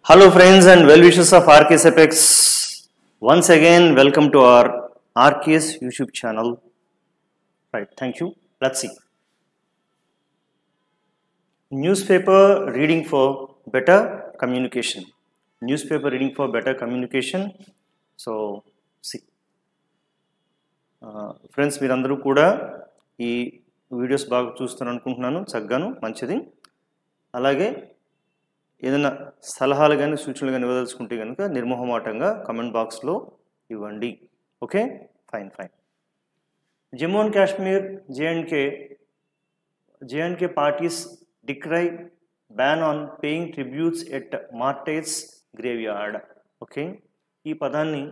Hello, friends and well wishers of RKS Apex. Once again, welcome to our RKS YouTube channel. Right, thank you. Let's see. Newspaper reading for better communication. Newspaper reading for better communication. So, see. Friends మీరందరూ కూడా ఈ videos బాగా చూస్తున్నారు అనుకుంటున్నాను చక్కగాను మంచిది అలాగే ఏదైనా సలహాలు కానీ సూచనలు కానీ ఇవ్వదలుచుకుంటే కనుక నిర్మోహమాటంగా కమెంట్ బాక్స్లో ఇవ్వండి okay fine fine Jammu and Kashmir J and K J and K parties decry ban on paying tributes at martyrs graveyard okay ఈ పదాన్ని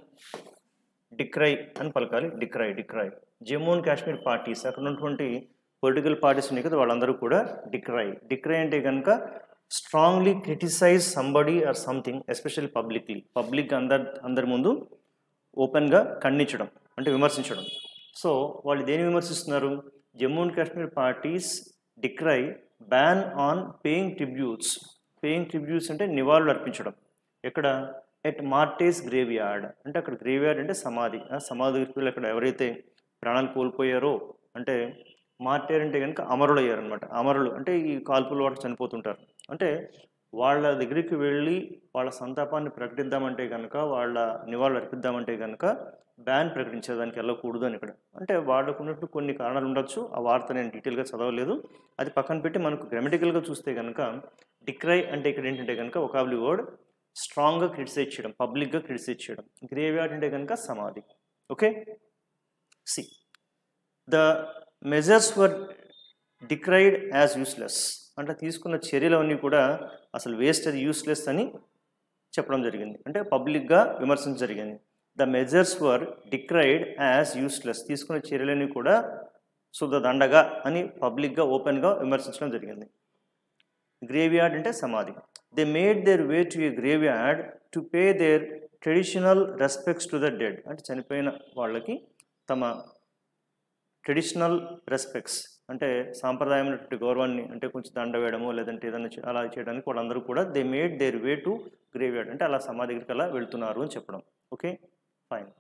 డిక్రై అని పలకాలి decry decry Jammu and Kashmir parties అక్కడ ఉన్నటువంటి పొలిటికల్ పార్టీస్ ఉన్నాయి కదా వాళ్ళందరూ కూడా డిక్రై డిక్రై అంటే కనుక strongly criticise somebody or something especially publicly public అందరి అందరి ముందు ఓపెన్గా ఖండించడం అంటే విమర్శించడం సో వాళ్ళు దేని విమర్శిస్తున్నారు Jammu and Kashmir parties decry ban on paying tributes paying tributes అంటే నివాళులు అర్పించడం ఎక్కడ ఎట్ మార్టేస్ గ్రేవ్ యార్డ్ అంటే అక్కడ గ్రేవ్ యార్డ్ అంటే సమాధి ఆ సమాధి దగ్గరికి వెళ్ళి అక్కడ ఎవరైతే ప్రాణాలు కోల్పోయారో అంటే మార్టేర్ అంటే కనుక అమరులు అయ్యారనమాట అమరులు అంటే ఈ కాల్పుల వాటి చనిపోతుంటారు అంటే వాళ్ళ దగ్గరికి వెళ్ళి వాళ్ళ సంతాపాన్ని ప్రకటిద్దామంటే కనుక వాళ్ళ నివాళులు అర్పిద్దామంటే కనుక బ్యాన్ ప్రకటించేదానికి వెళ్ళకూడదు అని ఇక్కడ అంటే వాళ్ళకు ఉన్నట్టు కొన్ని కారణాలు ఉండొచ్చు ఆ వార్త నేను డీటెయిల్గా చదవలేదు అది పక్కన పెట్టి మనకు గ్రామటికల్గా చూస్తే కనుక డిక్రై అంటే ఇక్కడ ఏంటంటే కనుక ఒకాబ్లి వర్డ్ స్ట్రాంగ్గా క్రిటిసైజ్ చేయడం పబ్లిక్గా క్రిటిసైజ్ చేయడం గ్రేవ్ యార్డ్ అంటే కనుక సమాధి okay see the measures were decried as useless అంటే తీసుకున్న చర్యలవన్నీ కూడా అసలు వేస్ట్ అది యూస్లెస్ అని చెప్పడం జరిగింది అంటే పబ్లిక్గా విమర్శించడం జరిగింది the measures were decried as useless తీసుకున్న చర్యలన్నీ కూడా శుద్ధ దండగా అని పబ్లిక్గా ఓపెన్గా విమర్శించడం జరిగింది గ్రేవ్ యార్డ్ అంటే సమాధి they made their way to a graveyard to pay their traditional respects to the dead అంటే చనిపోయిన వాళ్ళకి తమ ట్రెడిషనల్ రెస్పెక్ట్స్ అంటే సాంప్రదాయమైనటువంటి గౌరవాన్ని అంటే కొంచెం దండ వేయడము లేదంటే ఏదైనా చే- అలా చేయడానికి వాళ్ళందరూ కూడా they made their way to graveyard అంటే అలా సమాధి దగ్గరికి అలా వెళ్తున్నారు అని చెప్పడం okay fine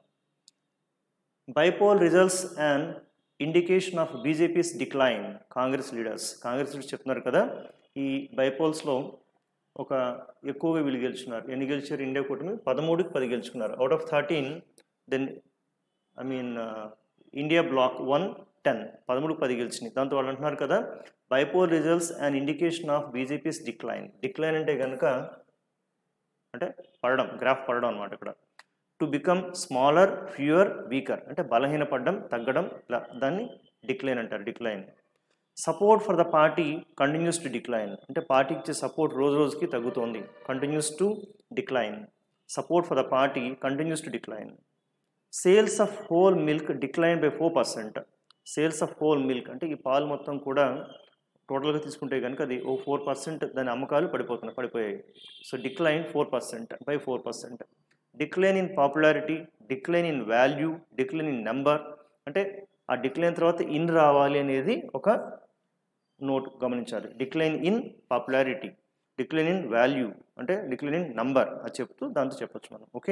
bypoll results and indication of BJP's decline Congress leaders Congress leaders చెప్తున్నారు కదా ఈ బైపోల్స్లో ఒక ఎక్కువగా వీళ్ళు గెలుచున్నారు ఎన్ని గెలిచారు ఇండియా కూటమి పదమూడుకి పది గెలుచుకున్నారు out of thirteen then I mean India bloc one ten పదమూడు పది గెలిచినాయి దాంతో వాళ్ళు అంటున్నారు కదా bypoll results and indication of BJP's decline decline అంటే కనుక అంటే పడడం గ్రాఫ్ పడడం అనమాట ఇక్కడ to become smaller fewer weaker అంటే బలహీనపడడం తగ్గడం ఇలా దాన్ని డిక్లైన్ అంటారు decline support for the party continues to decline అంటే పార్టీకి ఇచ్చే సపోర్ట్ రోజు రోజుకి తగ్గుతోంది continues to decline support for the party continues to decline sales of whole milk decline by four percent sales of whole milk అంటే ఈ పాలు మొత్తం కూడా టోటల్గా తీసుకుంటే కనుక అది ఓ ఫోర్ పర్సెంట్ దాని అమ్మకాలు పడిపోతున్నాయి పడిపోయాయి so decline four percent by four percent decline in popularity decline in value decline in number అంటే ఆ డిక్లైన్ తర్వాత ఇన్ రావాలి అనేది ఒక నోట్ గమనించాలి decline in popularity decline in value అంటే డిక్లైన్ ఇన్ నంబర్ అది చెప్తూ దాంతో చెప్పొచ్చు మనం ఓకే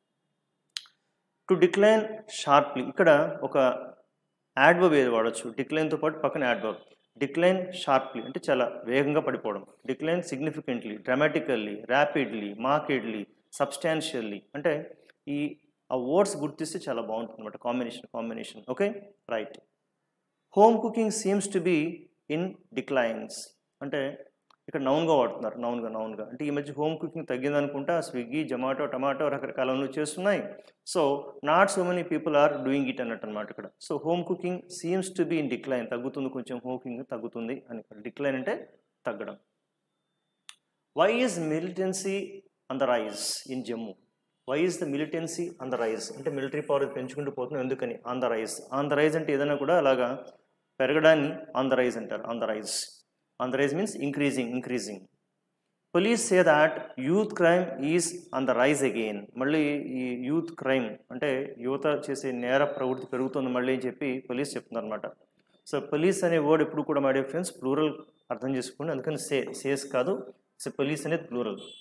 టు డిక్లైన్ షార్ప్లీ ఇక్కడ ఒక యాడ్వర్బ్ ఏది వాడచ్చు డిక్లైన్తో పాటు పక్కన యాడ్వర్బ్ డిక్లైన్ షార్ప్లీ అంటే చాలా వేగంగా పడిపోవడం decline significantly dramatically rapidly markedly substantially అంటే ఈ ఆ వర్డ్స్ గుర్తిస్తే చాలా బాగుంటుంది అనమాట combination combination okay right home cooking seems to be in declines అంటే ఇక్కడ నౌన్గా వాడుతున్నారు నౌన్గా నౌన్గా అంటే ఈ మధ్య హోమ్ కుకింగ్ తగ్గిందనుకుంటా స్విగ్గీ జొమాటో టమాటో రకరకాల చేస్తున్నాయి so not so many people are doing it అన్నట్టు అనమాట ఇక్కడ so home cooking seems to be in decline తగ్గుతుంది కొంచెం హోమ్ కుకింగ్ తగ్గుతుంది అని డిక్లైన్ అంటే తగ్గడం why is militancy on the rise in Jammu why is the militancy on the rise అంటే మిలిటరీ పవర్ పెంచుకుంటూ పోతున్నాం ఎందుకని on the rise on the rise అంటే ఏదైనా కూడా అలాగా పెరగడాన్ని ఆన్ ద రైజ్ అంటారు on the rise on the rise means increasing increasing police say that youth crime is on the rise again మళ్ళీ ఈ యూత్ క్రైమ్ అంటే యువత చేసే నేర ప్రవృత్తి పెరుగుతుంది మళ్ళీ అని చెప్పి పోలీస్ చెప్తున్నారు అనమాట సో పోలీస్ అనే వర్డ్ ఎప్పుడు కూడా మై డియర్ ఫ్రెండ్స్ ప్లూరల్ అర్థం చేసుకోండి అందుకని సే సేస్ కాదు సో పోలీస్ అనేది ప్లూరల్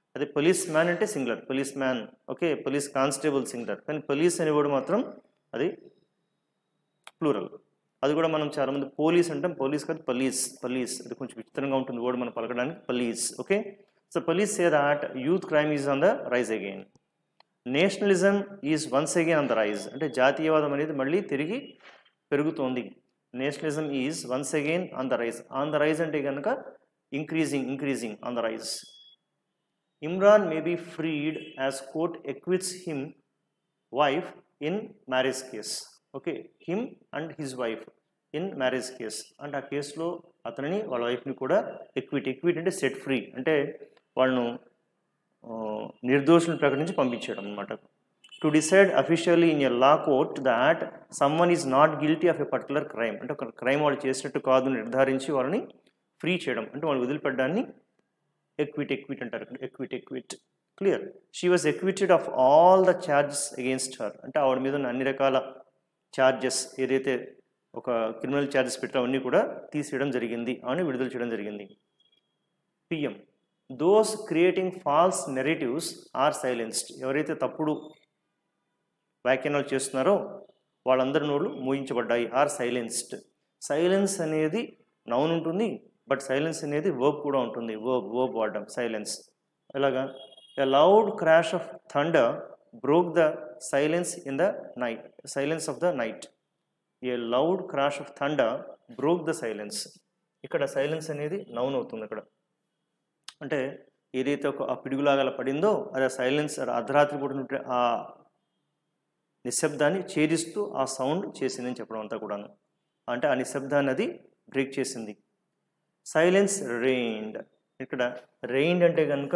అదే పోలీస్ మ్యాన్ అంటే singular policeman okay police constable singular కానీ పోలీస్ అనేవాడు మాత్రం అది ప్లూరల్ అది కూడా మనం చాలామంది పోలీస్ అంటాం పోలీస్ కాదు పోలీస్ పోలీస్ అది కొంచెం విచిత్రంగా ఉంటుంది వర్డ్ మనం పలకడానికి police okay so police say that youth crime is on the rise again nationalism is once again on the rise అంటే జాతీయవాదం అనేది మళ్ళీ తిరిగి పెరుగుతోంది nationalism is once again on the rise on the rise అంటే కనుక increasing increasing on the rise Imran may be freed as court acquits him wife in marriage case okay him and his wife in marriage case and ఆ కేసులో అతనిని వాళ్ళ వైఫ్ని కూడా ఎక్విట్ ఎక్విట్ అంటే set free అంటే వాళ్ళను ఆ, నిర్దోషులను ప్రకటించి పంపించడం అనమాట to decide officially in a law court that someone is not guilty of a particular crime అంటే ఒక క్రైమ్ వాళ్ళు చేసినట్టు కాదు అని నిర్ధారించి వాళ్ళని ఫ్రీ చేయడం అంటే వాళ్ళు వదిలిపెట్టడాన్ని ఎక్విట్ ఎక్విట్ అంటారు ఇక్కడ acquit acquit clear she was acquitted of all the charges against her అంటే ఆవిడ మీద ఉన్న అన్ని రకాల ఛార్జెస్ ఏదైతే ఒక క్రిమినల్ ఛార్జెస్ పెట్టారో అవన్నీ కూడా తీసేయడం జరిగింది అని విడుదల చేయడం జరిగింది PM those creating false narratives are silenced ఎవరైతే తప్పుడు వ్యాఖ్యానాలు చేస్తున్నారో వాళ్ళందరి నోళ్ళు మూయించబడ్డాయి ఆర్ సైలెన్స్డ్ సైలెన్స్ అనేది నౌన్ ఉంటుంది బట్ సైలెన్స్ అనేది వర్బ్ కూడా ఉంటుంది వర్బ్ వర్బ్ వాడడం సైలెన్స్ ఎలాగా a loud crash of thunder broke the silence in the night silence of the night a loud crash of thunder broke the silence ఇక్కడ silence అనేది noun అవుతుంది ఇక్కడ అంటే ఏదైతే ఒక ఆ పిడుగులాగా అలా పడిందో అది ఆ సైలెన్స్ అర్ధరాత్రి పూట ఉంటే ఆ నిశ్శబ్దాన్ని ఛేదిస్తూ ఆ సౌండ్ చేసిందని చెప్పడం అంతా కూడాను అంటే ఆ నిశ్శబ్దాన్ని అది బ్రేక్ చేసింది సైలెన్స్ రెయిన్డ్ ఇక్కడ రెయిన్డ్ అంటే కనుక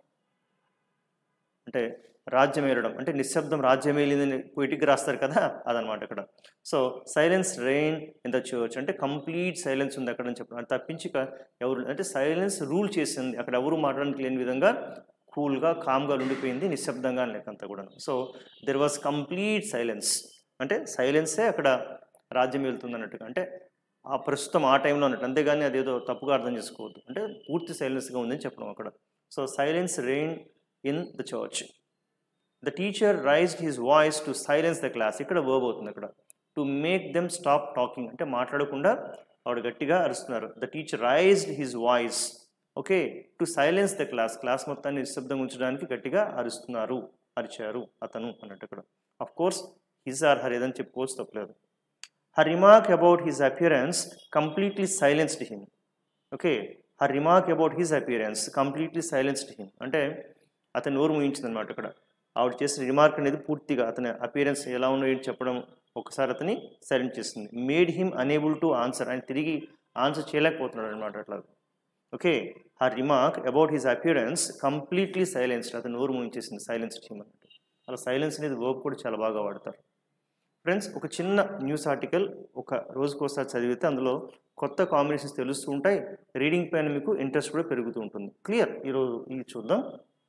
అంటే రాజ్యం ఏలడం అంటే నిశ్శబ్దం రాజ్యం ఏలిందని పొయిటిక్ రాస్తారు కదా అదనమాట ఇక్కడ so silence reigned in the church అంటే కంప్లీట్ సైలెన్స్ ఉంది అక్కడ అని చెప్పడం అంటే తప్పించి ఇక ఎవరు అంటే సైలెన్స్ రూల్ చేసింది అక్కడ ఎవరు మాట్లాడడానికి లేని విధంగా కూల్గా కామ్గా ఉండిపోయింది నిశ్శబ్దంగా లేకంతా కూడా so there was complete silence అంటే సైలెన్సే అక్కడ రాజ్యం వెళ్తుంది అన్నట్టుగా అంటే ఆ ప్రస్తుతం ఆ టైంలో అన్నట్టు అంతేగాని అదేదో తప్పుగా అర్థం చేసుకోవద్దు అంటే పూర్తి సైలెన్స్గా ఉందని చెప్పడం అక్కడ so silence reigned in the church the teacher raised his voice to silence the class ఇక్కడ వర్బ్ అవుతుంది అక్కడ to make them stop talking అంటే మాట్లాడకుండా ఆవిడ గట్టిగా అరుస్తున్నారు the teacher raised his voice okay to silence the class class మొత్తాన్ని నిశ్శబ్దం ఉంచడానికి గట్టిగా అరుస్తున్నారు అరిచారు అతను అన్నట్టు ఇక్కడ of course his or her ఏదని చెప్పుకోవచ్చు తప్పలేదు her remark about his appearance completely silenced him okay her remark about his appearance completely silenced him అంటే అతను నోరు ముయించింది అనమాట ఇక్కడ ఆవిడ చేసిన రిమార్క్ అనేది పూర్తిగా అతని అపియరెన్స్ ఎలా ఉన్నాయో చెప్పడం ఒకసారి అతని సైలెంట్ చేస్తుంది made him unable to answer ఆయన తిరిగి ఆన్సర్ చేయలేకపోతున్నాడు అనమాట అట్లా okay her remark about his appearance completely silenced అతను నోరు ముయించేసింది సైలెన్స్డ్ హిమ్ అన్నట్టు అలా సైలెన్స్ అనేది వర్క్ కూడా చాలా బాగా వాడతారు ఫ్రెండ్స్ ఒక చిన్న న్యూస్ ఆర్టికల్ ఒక రోజుకోసారి చదివితే అందులో కొత్త కాంబినేషన్స్ తెలుస్తూ ఉంటాయి రీడింగ్ పైన మీకు ఇంట్రెస్ట్ కూడా పెరుగుతూ ఉంటుంది క్లియర్ ఈరోజు ఇది చూద్దాం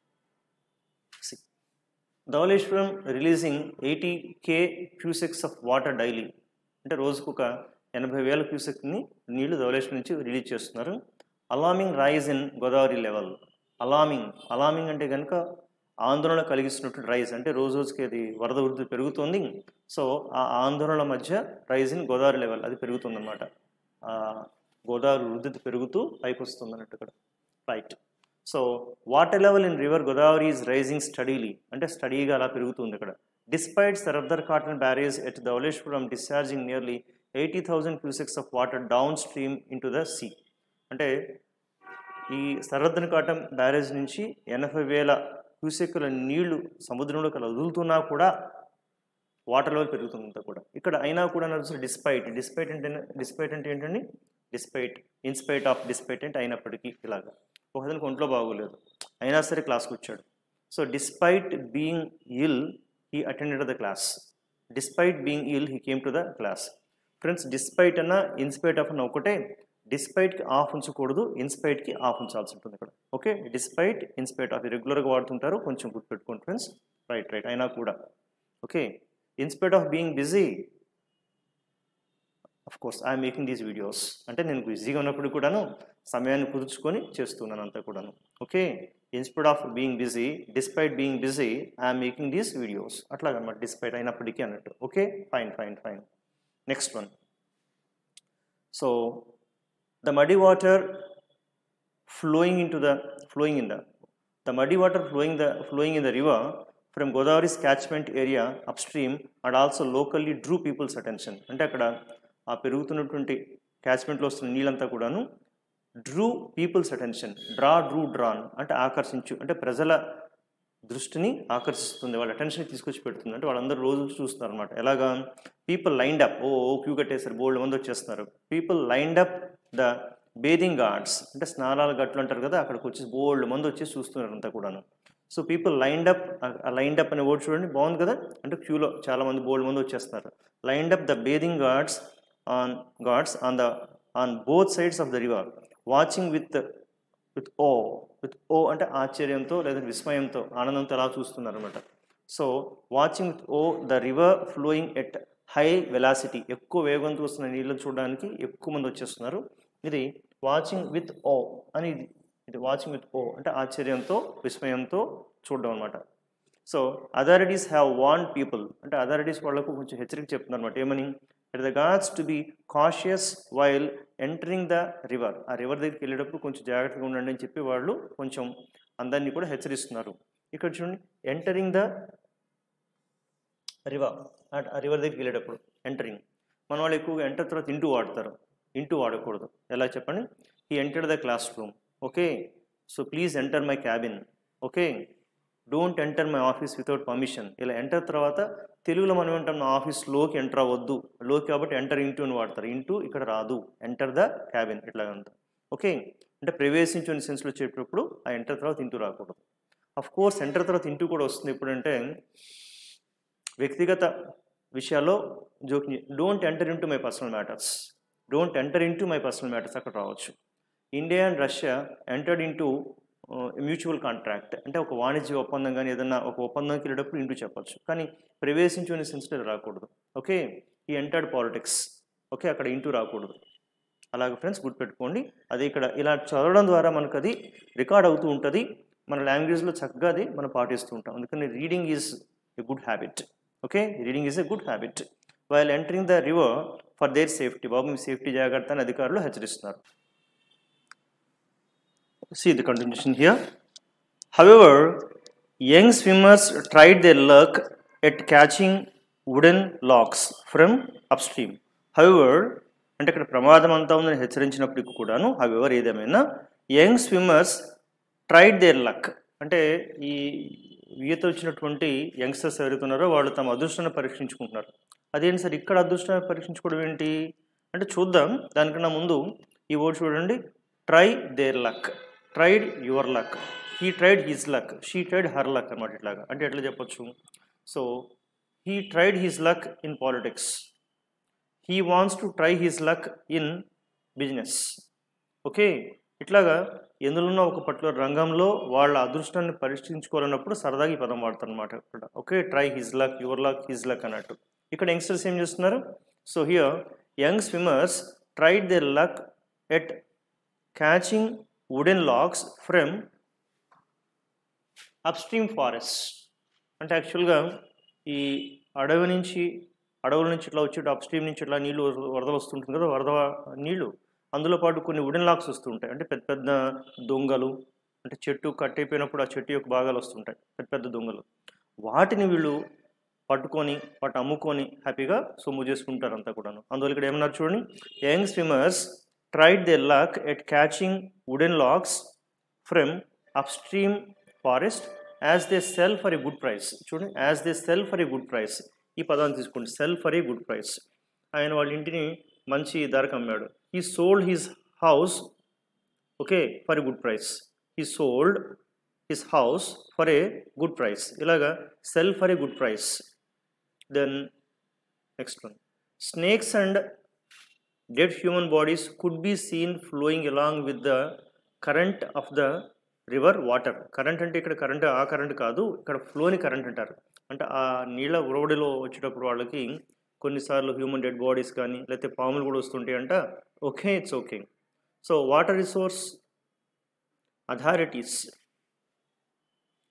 Dhavaleswaram releasing eighty K cusecs of water daily అంటే రోజుకు ఒక ఎనభై వేల క్యూసెక్ని నీళ్లు ధవళేశ్వరం నుంచి రిలీజ్ చేస్తున్నారు alarming rise in Godavari level alarming alarming అంటే కనుక ఆందోళన కలిగిస్తున్నట్టు రైజ్ అంటే రోజు రోజుకి అది వరద వృద్ధి పెరుగుతోంది సో ఆ ఆందోళన మధ్య రైజ్ ఇన్ గోదావరి లెవెల్ అది పెరుగుతుందన్నమాట ఆ గోదావరి వృద్ధి పెరుగుతూ పైకి వస్తుంది అన్నట్టు ఇక్కడ right so water level in river Godavari is rising steadily అంటే స్టడీగా అలా పెరుగుతుంది ఇక్కడ despite Sir Arthur cotton barrage at Dhavaleswaram discharging nearly eighty thousand cusecs of water downstream in the sea అంటే ఈ సరద్దన్ కాటన్ బ్యారేజ్ నుంచి ఎనభై వేల క్యూసెక్కుల నీళ్లు సముద్రంలోకి అలా వదులుతున్నా కూడా వాటర్ లెవెల్ పెరుగుతుందంతా కూడా ఇక్కడ అయినా కూడా నడుస్తుంది డిస్పైట్ డిస్పైట్ అంటే డిస్పైట్ అంటే ఏంటండి డిస్పైట్ ఇన్స్పైట్ ఆఫ్ డిస్పైట్ అంటే అయినప్పటికీ ఇలాగా ఒకదానికి ఒంట్లో బాగోలేదు అయినా సరే క్లాస్కి వచ్చాడు so despite being ill he attended the class despite being ill he came to the class friends despite అన్న ఇన్స్పైట్ ఆఫ్ అన్న ఒకటే డిస్పైట్కి ఆఫ్ ఉంచకూడదు ఇన్స్పైట్కి ఆఫ్ ఉంచాల్సి ఉంటుంది ఇక్కడ ఓకే డిస్పైట్ ఇన్స్పైట్ ఆఫ్ రెగ్యులర్గా వాడుతుంటారు కొంచెం గుర్తుపెట్టుకోండి ఫ్రెండ్స్ రైట్ రైట్ అయినా కూడా okay in spite of being busy of course I'm making these videos అంటే నేను బిజీగా ఉన్నప్పుడు కూడాను సమయాన్ని కుదుర్చుకొని చేస్తున్నాను అంతా కూడాను okay instead of being busy despite being busy I'm making these videos అట్లాగనమాట డిస్పైట్ అయినప్పటికీ అన్నట్టు okay fine fine fine next one so the muddy water flowing into the flowing in the the muddy water flowing the flowing in the river from Godavari's catchment area upstream and also locally drew people's attention అంటే అక్కడ ఆ పెరుగుతున్నటువంటి క్యాచ్మెంట్లో వస్తున్న నీళ్ళంతా కూడాను drew people's attention draw drew drawn అంటే ఆకర్షించు అంటే ప్రజల దృష్టిని ఆకర్షిస్తుంది వాళ్ళ అటెన్షన్ తీసుకొచ్చి పెడుతుంది అంటే వాళ్ళందరూ రోజు చూస్తున్నారు అనమాట ఎలాగా పీపుల్ లైండ్ అప్ ఓ ఓ క్యూ కట్టేసారు బోల్డ్ మంది వచ్చేస్తున్నారు people lined up the bathing ghats అంటే స్నానాల గట్లు అంటారు కదా అక్కడికి వచ్చి బోల్డ్ మంది వచ్చి చూస్తున్నారు అంతా కూడాను so people lined up lined up అనే వర్డ్ చూడండి బాగుంది కదా అంటే క్యూలో చాలా మంది బోల్డ్ మంది వచ్చేస్తున్నారు lined up the bathing ghats on ghats on the on both sides of the river watching with with awe with awe అంటే ఆశ్చర్యంతో లేదా విస్మయంతో ఆనందంతో అలా చూస్తున్నారు అనమాట so watching with awe the river flowing at high velocity ఎక్కువ వేగంతో వస్తున్న నీళ్ళు చూడడానికి ఎక్కువ మంది వచ్చేస్తున్నారు ఇది వాచింగ్ విత్ ఓ అని ఇది ఇది వాచింగ్ విత్ ఓ అంటే ఆశ్చర్యంతో విస్మయంతో చూడడం అనమాట సో అథారిటీస్ హ్యావ్ వాన్ పీపుల్ అంటే అథారిటీస్ వాళ్ళకు కొంచెం హెచ్చరిక చెప్తున్నారు అనమాట ఏమని it the ghats to be cautious while entering the river ఆ రివర్ దగ్గరికి వెళ్ళేటప్పుడు కొంచెం జాగ్రత్తగా ఉండండి అని చెప్పి వాళ్ళు కొంచెం అందరినీ కూడా హెచ్చరిస్తున్నారు ఇక్కడ చూడండి ఎంటరింగ్ ద రివర్ ఆ రివర్ దగ్గరికి వెళ్ళేటప్పుడు ఎంటరింగ్ మన వాళ్ళు ఎక్కువగా ఎంటర్ తర్వాత ఇంటూ వాడతారు ఇంటూ వాడకూడదు ఎలా చెప్పండి ఈ enter the classroom okay so please enter my cabin okay don't enter my office without permission ఇలా ఎంటర్ తర్వాత తెలుగులో మనం ఏంటాం నా ఆఫీస్లోకి ఎంటర్ అవ్వద్దు లోకి కాబట్టి ఎంటర్ ఇంటూ అని వాడతారు ఇంటూ ఇక్కడ రాదు ఎంటర్ ద క్యాబిన్ ఇట్లాగంత ఓకే అంటే ప్రవేశించుని సెన్స్లో చెప్పేటప్పుడు ఆ ఎంటర్ తర్వాత ఇంటూ రాకూడదు అఫ్ కోర్స్ ఎంటర్ తర్వాత ఇంటూ కూడా వస్తుంది ఎప్పుడంటే వ్యక్తిగత విషయాల్లో జోక్యం don't enter into my personal matters don't enter into my personal matters అక్కడ రావచ్చు India and Russia entered into mutual contract అంటే ఒక వాణిజ్య ఒప్పందం కానీ ఏదన్నా ఒక ఒప్పందంకి వెళ్ళేటప్పుడు ఇంటూ చెప్పొచ్చు కానీ ప్రవేశించుకునే సెన్సిటివ్ రాకూడదు ఓకే ఈ ఎంటర్డ్ పాలిటిక్స్ ఓకే అక్కడ ఇంటూ రాకూడదు అలాగే ఫ్రెండ్స్ గుర్తుపెట్టుకోండి అది ఇక్కడ ఇలా చదవడం ద్వారా మనకు అది రికార్డ్ అవుతూ ఉంటుంది మన లాంగ్వేజ్లో చక్కగా అది మనం పాటిస్తూ ఉంటాం అందుకని reading is a good habit okay reading is a good habit while entering the river for their safety బాబు మీ సేఫ్టీ జాగ్రత్త అని అధికారులు హెచ్చరిస్తున్నారు See the continuation here. However, young swimmers tried their luck at catching wooden logs from upstream. However, అంటే ఇక్కడ ప్రమాదం అంతా ఉందని హెచ్చరించినప్పటికీ కూడాను హవెవర్ ఏదేమైనా young swimmers tried their luck అంటే ఈ ఈత వచ్చినటువంటి యంగ్స్టర్స్ ఎవరైతున్నారో వాళ్ళు తమ అదృష్టాన్ని పరీక్షించుకుంటున్నారు అదేంటి సార్ ఇక్కడ అదృష్టాన్ని పరీక్షించుకోవడం ఏంటి అంటే చూద్దాం దానికన్నా ముందు ఈ వర్డ్ చూడండి try their luck tried your luck he tried his luck she tried her luck అనమాట ఇట్లాగా అంటే ఎట్లా చెప్పొచ్చు so he tried his luck in politics he wants to try his luck in business okay ఇట్లాగా ఎందులోనో ఒక particular రంగంలో వాళ్ళ అదృష్టాన్ని పరీక్షించుకోవాలన్నప్పుడు సరదాగా ఈ పదం వాడతారు అనమాట ఇక్కడ okay try his luck your luck his luck అన్నట్టు ఇక్కడ యంగ్స్టర్స్ ఏం చేస్తున్నారు so here young swimmers tried they luck at catching wooden logs from upstream forest అంటే యాక్చువల్గా ఈ అడవి నుంచి అడవుల నుంచి ఇట్లా వచ్చి అప్స్ట్రీమ్ నుంచి ఇట్లా నీళ్ళు వరద వస్తుంటుంది కదా వరద నీళ్ళు అందులో పాటు కొన్ని వుడెన్ లాగ్స్ వస్తుంటాయి అంటే పెద్ద పెద్ద దొంగలు అంటే చెట్టు కట్టయిపోయినప్పుడు ఆ చెట్టు యొక్క భాగాలు వస్తుంటాయి పెద్ద పెద్ద దొంగలు వాటిని వీళ్ళు పట్టుకొని వాటి అమ్ముకొని హ్యాపీగా సొమ్ము చేసుకుంటారు అంతా కూడాను అందువల్ల ఇక్కడ ఏమన్నారు చూడండి young swimmers tried they luck at catching wooden logs from upstream forest as they sell for a good price చూడండి as they sell for a good price ఈ పదాన్ని తీసుకోండి sell for a good price ఆయన వాళ్ళ ఇంటిని మంచి ధరకు అమ్మాడు ఈ sold his house okay for a good price ఈ sold his house for a good price ఇలాగా sell for a good price then next one snakes and dead human bodies could be seen flowing along with the current of the river water current అంటే ఇక్కడ current ఆ current కాదు ఇక్కడ ఫ్లోని current అంటారు అంటే ఆ నీళ్ళ ఉరవడిలో వచ్చేటప్పుడు వాళ్ళకి కొన్నిసార్లు హ్యూమన్ డెడ్ బాడీస్ కానీ లేకపోతే పాములు కూడా వస్తుంటాయి అంట okay it's okay so water resource authorities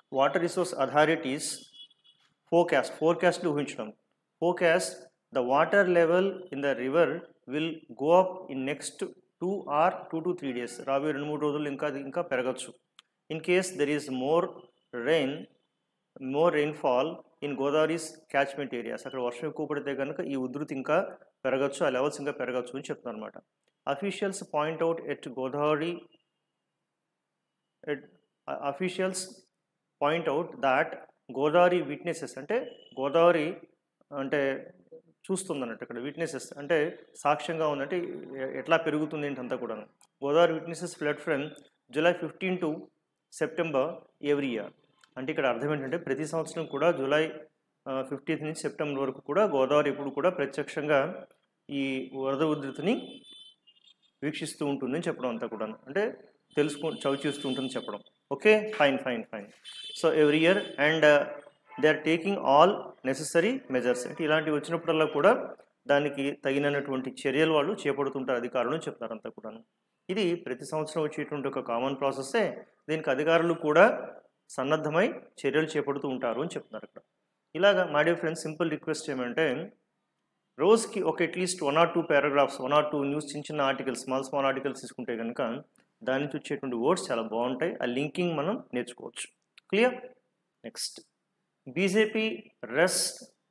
water resource authorities forecast ఫోర్కాస్ట్లు ఊహించడం forecast the water level in the river will go up in next two or two to three days రాబోయే రెండు మూడు రోజులు ఇంకా అది ఇంకా పెరగచ్చు in case there is more rain more rainfall in Godavari's catchment areas అక్కడ వర్షం ఎక్కువ పడితే కనుక ఈ ఉధృతి ఇంకా పెరగచ్చు ఆ లెవెల్స్ ఇంకా పెరగచ్చు అని చెప్తున్నారు అనమాట officials point out at Godavari officials point out that Godavari witnesses అంటే గోదావరి అంటే చూస్తుంది అన్నట్టు ఇక్కడ విట్నెసెస్ అంటే సాక్ష్యంగా ఉందంటే ఎ- ఎట్లా పెరుగుతుంది ఏంటంతా కూడా Godavari witnesses flood from July fifteen to September every year అంటే ఇక్కడ అర్థం ఏంటంటే ప్రతి సంవత్సరం కూడా జూలై ఫిఫ్టీన్త్ నుంచి సెప్టెంబర్ వరకు కూడా గోదావరి ఇప్పుడు కూడా ప్రత్యక్షంగా ఈ వరద ఉధృతిని వీక్షిస్తూ ఉంటుందని చెప్పడం అంతా కూడా అంటే తెలుసుకు చవి చూస్తూ ఉంటుంది చెప్పడం okay fine fine fine so every year and they are taking all necessary measures అంటే ఇలాంటివి వచ్చినప్పుడల్లా కూడా దానికి తగినటువంటి చర్యలు వాళ్ళు చేపడుతుంటారు అధికారులు అని చెప్తారు అంతా కూడా ఇది ప్రతి సంవత్సరం వచ్చేటువంటి ఒక కామన్ ప్రాసెస్సే దీనికి అధికారులు కూడా సన్నద్ధమై చర్యలు చేపడుతూ ఉంటారు అని చెప్తున్నారు ఇక్కడ ఇలాగా my dear friends simple request ఏమంటే రోజుకి ఒక at least one or two paragraphs one or two news చిన్న చిన్న ఆర్టికల్స్ స్మాల్ స్మాల్ ఆర్టికల్స్ తీసుకుంటే కనుక దాని నుంచి వచ్చేటువంటి వర్డ్స్ చాలా బాగుంటాయి ఆ లింకింగ్ మనం నేర్చుకోవచ్చు clear next BJP wrest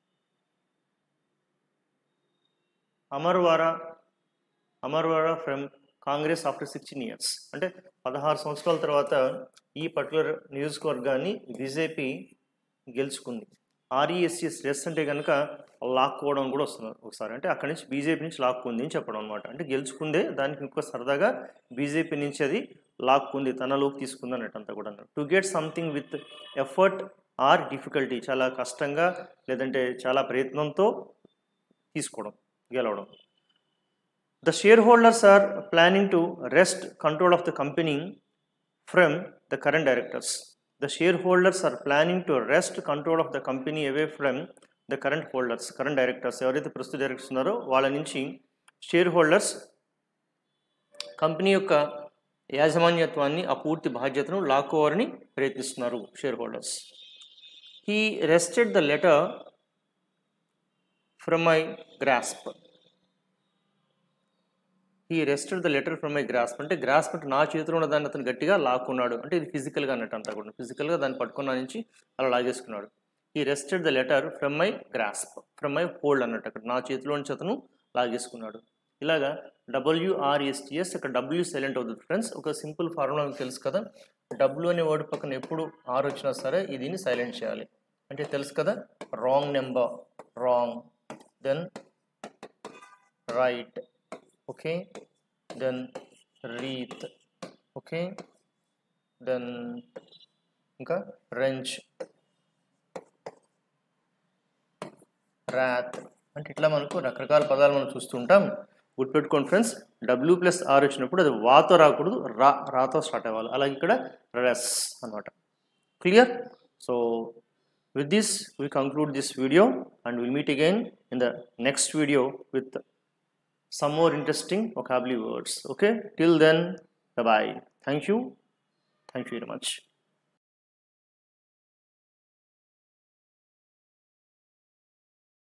Amarwara Amarwara from Congress after sixteen years అంటే పదహారు సంవత్సరాల తర్వాత ఈ పర్టికులర్ నియోజకవర్గాన్ని బీజేపీ గెలుచుకుంది ఆర్ఈఎస్ఎస్ రెస్ అంటే కనుక లాక్కోవడం కూడా వస్తుంది ఒకసారి అంటే అక్కడి నుంచి బీజేపీ నుంచి లాక్కుంది అని చెప్పడం అనమాట అంటే గెలుచుకుందే దానికి ఇంకో సరదాగా బీజేపీ నుంచి అది లాక్కుంది తనలోకి తీసుకుంది అన్నట్టు అంతా కూడా to get something with effort or difficulty చాలా కష్టంగా లేదంటే చాలా ప్రయత్నంతో తీసుకోవడం గెలవడం the shareholders are planning to wrest control of the company from the current directors the shareholders are planning to wrest control of the company away from the current holders current directors ఎవరైతే ప్రస్తుత directors ఉన్నారో వాళ్ళ నుంచి share holders company యొక్క యాజమాన్యత్వాన్ని ఆ పూర్తి బాధ్యతను లాక్కోవాలని ప్రయత్నిస్తున్నారు shareholders he wrested the letter from my grasp ఈ wrested the letter from my grasp అంటే గ్రాస్ప్ అంటే నా చేతిలో ఉన్న దాన్ని అతను గట్టిగా లాక్కున్నాడు అంటే ఇది ఫిజికల్గా అన్నట్టు అంతా కూడా ఫిజికల్గా దాన్ని పట్టుకున్న నుంచి అలా లాగేసుకున్నాడు ఈ wrested the letter from my grasp from my hold అన్నట్టు అక్కడ నా చేతిలో నుంచి అతను లాగేసుకున్నాడు ఇలాగా డబ్ల్యూఆర్ఎస్టిఎస్ అక్కడ డబ్ల్యూ సైలెంట్ అవుతుంది ఫ్రెండ్స్ ఒక సింపుల్ ఫార్ములా మీకు తెలుసు కదా డబ్ల్యూ అనే వర్డ్ పక్కన ఎప్పుడు ఆర్ వచ్చినా సరే దీన్ని సైలెంట్ చేయాలి అంటే తెలుసు కదా wrong number wrong then right okay then wreath okay then ఇంకా రెంచ్ రాత్ అంటే ఇట్లా మనకు రకరకాల పదాలు మనం చూస్తుంటాం గుర్తుపెట్టుకోండి ఫ్రెండ్స్ డబ్ల్యూ ప్లస్ ఆర్ వచ్చినప్పుడు అది వాతో రాకూడదు రా రాతో స్టార్ట్ అవ్వాలి అలాగే ఇక్కడ రెస్ అనమాట clear so with this we conclude this video and we'll meet again in the next video with some more interesting vocabulary words okay till then bye bye thank you thank you very much